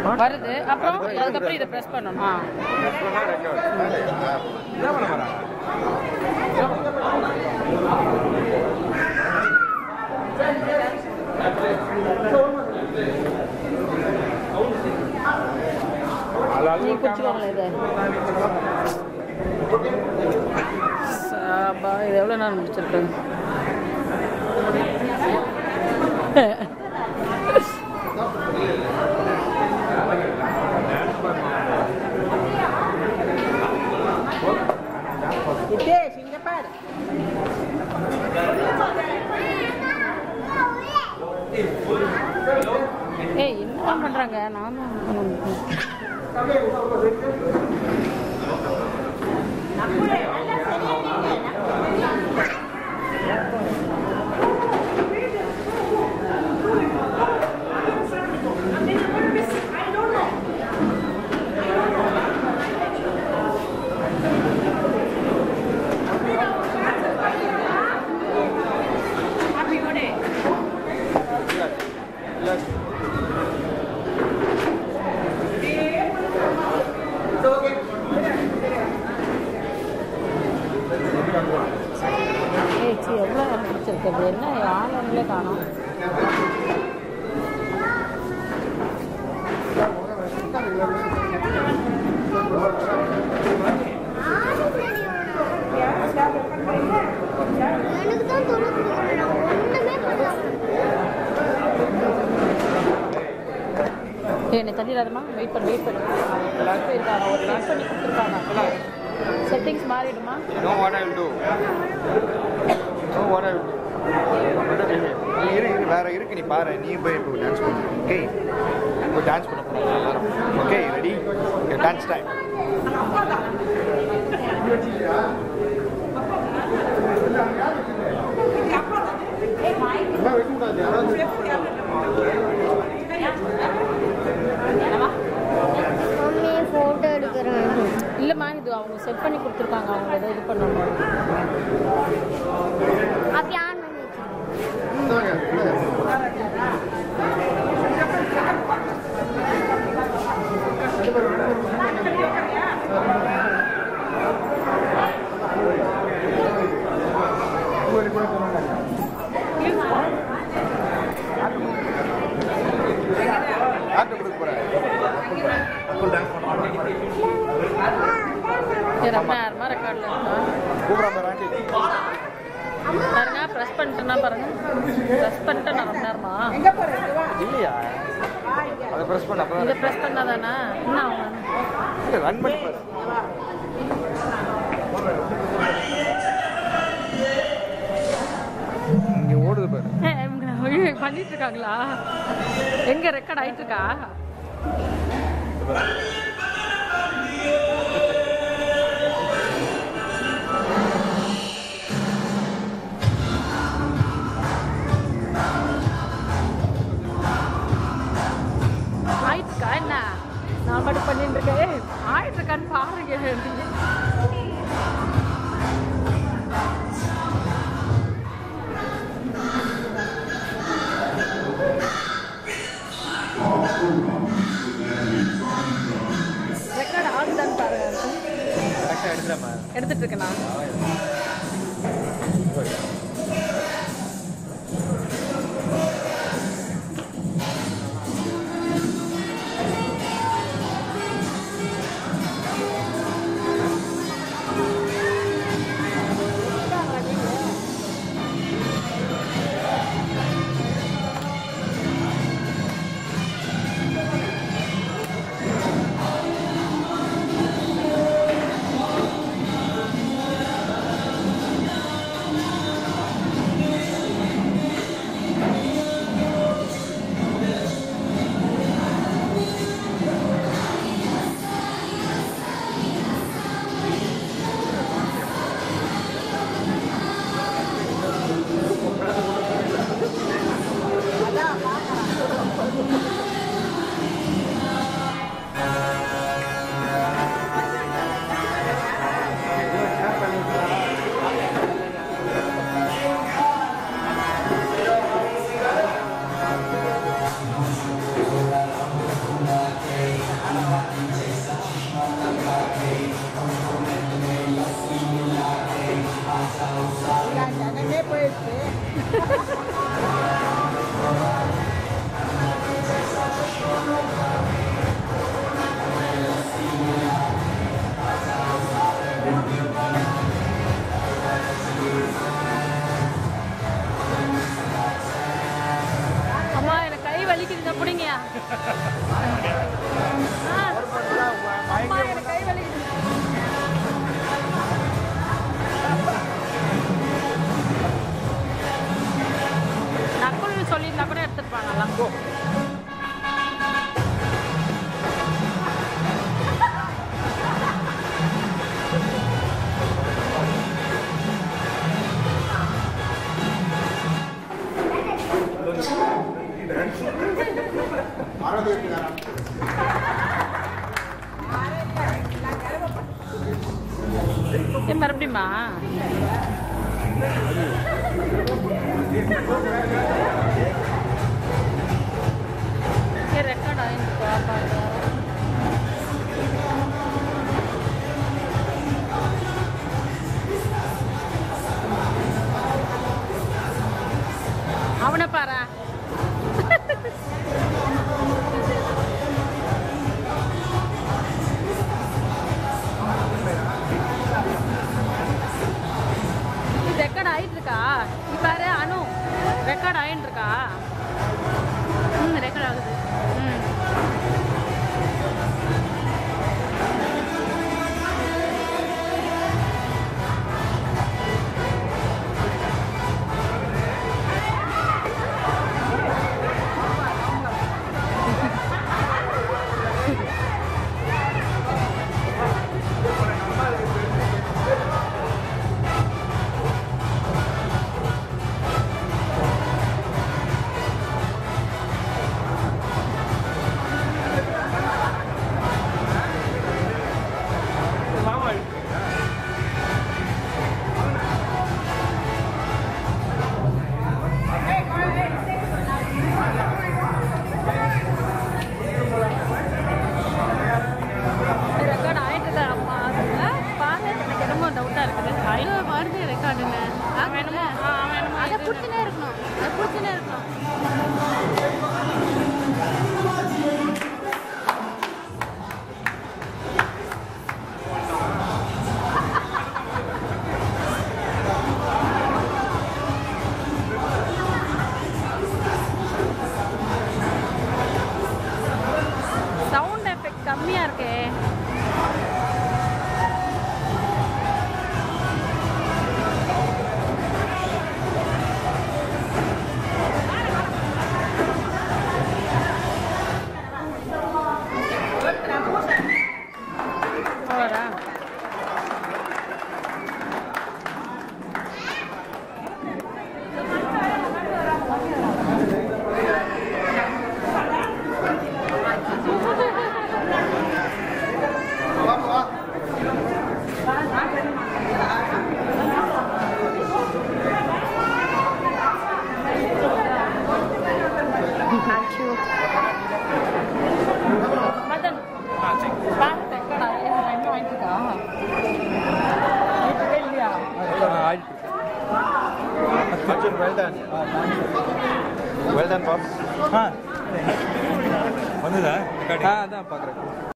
வருது அப்புறம் அதுக்கப்புறம் இதை ப்ரெஸ் பண்ணணும் ஆ நீ குடிச்சுக்கோங்களேன் இதை சாபா இது எவ்வளோ நேரம் முடிச்சிருக்கேன் Ite, இங்க பாரு ஏய் என்ன பண்ணுறாங்க நான் தான் ஏய் சி எவ்வளோ பிடிச்சிருக்குது என்ன ஆன்லைன்லேயே காணோம் எனக்கு தான் தொண்ணூத்தி ஒண்ணு. ஒண்ணுமே பண்ணல ஏய் என்னை தண்ணி இல்லாதமா வெயிட் பண்ணு வெயிட் பண்ணு எல்லாருக்கும் இருக்காங்க ஒரு லாக் பண்ணி கொடுத்துருக்காங்க செட்டிங்ஸ் மாறிடுமா You know what I will do? You know what I will do? நீ இரு இரு வேற இருக்கு நீ பாரு நீ போய் இப்போ டான்ஸ் பண்ணு ஓகே இப்போ டான்ஸ் பண்ண போறோம் எல்லாரும் okay ready dance time mummy photo எடுக்கிறேன் இல்லைம்மா இது அவங்க செட் பண்ணி கொடுத்துருக்காங்க அவங்க ஏதோ இது பண்ணணும் அப்படி ஆன் பண்ணி வச்சிருக்கேன் யார்கிட்ட கொடுக்க போறேன் இது ரொம்ப நேரமாக ரெக்கார்டில் இருக்கா கூப்பிடாம பாரு ஆண்டி பாருங்க ப்ரெஸ் பண்ணிட்டேன்னா பாருங்க ப்ரெஸ் பண்ணிட்டேன் ரொம்ப நேரமா எங்க போற இங்க வா இல்லையா அதை ப்ரெஸ் பண்ண இதை அப்போ ப்ரெஸ் பண்ணாதானே என்ன ஆகும் ரன் பண்ணி பாரு இங்க ஓடுது பாரு ஏ, இவங்க ஐயோ, பண்ணிட்டு இருக்காங்களா எங்க ரெக்கார்ட் ஆயிட்டு இருக்கா ஆயிட்டு இருக்கா என்ன நான் மட்டும் பண்ணிட்டு இருக்கேன் ஏய், ஆயிட்டு இருக்கான்னு பாருங்க இருக்கு அம்மா எனக்கு கை வலிக்குதுங்க பிடிங்க அம்மா எனக்கு கை வலிக்குது நக்குல் சொல்லியிருந்தா கூட எடுத்துருப்பாங்கல்லாம் ஏன் மறுபடியுமா ரெக்கார்ட் ஆயிருந்துப்பா பாருங்க அவனை பாரா இது ரெக்கார்ட் ஆயிட்டு இருக்கா நீ பாரு அனு ரெக்கார்ட் ஆயிட்டு இருக்கா ம் ரெக்கார்ட் ஆகுது ம் ரெக்கார்ட் ஆயிட்டு இருக்கா அம்மா ஆ, பாரு எனக்கு என்னமோ டவுட்டா இருக்குது ஐயோ வருது ரெக்கார்டுன்னு வேணுமா வேணுமா அதை பிடிச்சினே இருக்கணும் அதை பிடிச்சினே இருக்கணும் சவுண்ட் எஃபெக்ட் கம்மியா இருக்கே போறா மதன் பாரு ரெக்கார்ட் ஆகி இன்னும் ஆயிட்டு இருக்கா ஆயிட்டு இல்லையா Arjun, well done. Well done, boss. வந்துதா ஆ அதான் பார்க்குறேன்